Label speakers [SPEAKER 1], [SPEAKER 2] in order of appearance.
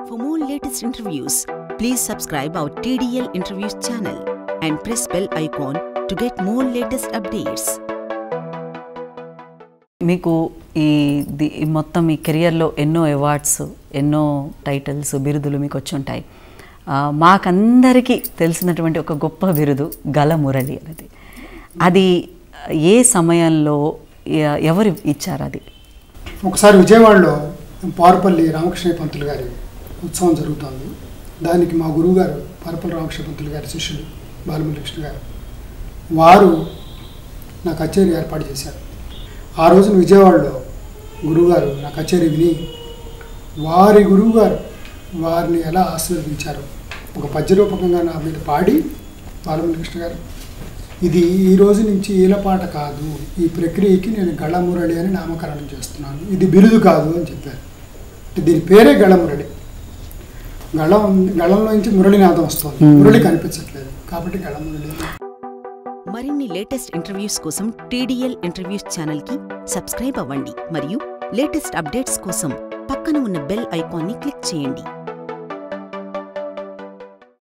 [SPEAKER 1] For more latest interviews, please subscribe our TDL Interviews channel and press bell icon to get more latest updates.
[SPEAKER 2] మీకు ఈ the- ఈ మొత్తం ఈ కెరియర్లో ఎన్నో అవార్డ్స్ ఎన్నో టైటిల్స్ బిరుదులు మీకు వచ్చి ఉంటాయి ఆ, మాకందరికీ తెలిసినటువంటి ఒక గొప్ప బిరుదు గల మురళి అనేది అది ఏ సమయంలో ఎ- ఎవరు ఇచ్చారు అది
[SPEAKER 3] ఒకసారి విజయవాడలో పారుపల్లి రామకృష్ణ పంతులు గారి ఉత్సవం జరుగుతోంది దానికి మా గురువుగారు పారుపల్లి రామకృష్ణ పంతులు గారి శిష్యులు బాలమురళకృష్ణ గారు వారు నా కచేరీ ఏర్పాటు చేశారు ఆ రోజున విజయవాడలో గురువుగారు నా కచేరీ విని వారి గురువుగారు వారిని ఎలా ఆశీర్వదించారు ఒక పద్యరూపకంగా నా మీద పాడి బాలమురళకృష్ణ గారు ఇది ఈ రోజు నుంచి ఈలపాట కాదు ఈ ప్రక్రియకి నేను గళమురళి అని నామకరణం చేస్తున్నాను ఇది బిరుదు కాదు అని చెప్పారు అంటే దీని పేరే గళమురళి గళం గళంలో నుంచి మురళినాదం వస్తుంది మురళి కనిపించట్లేదు కాబట్టి గళమురళి అని.
[SPEAKER 1] మరిన్ని లేటెస్ట్ ఇంటర్వ్యూస్ కోసం టీడీఎల్ ఇంటర్వ్యూస్ ఛానల్కి సబ్స్క్రైబ్ అవ్వండి మరియు లేటెస్ట్ అప్డేట్స్ కోసం పక్కన ఉన్న బెల్ ఐకాన్ని క్లిక్ చేయండి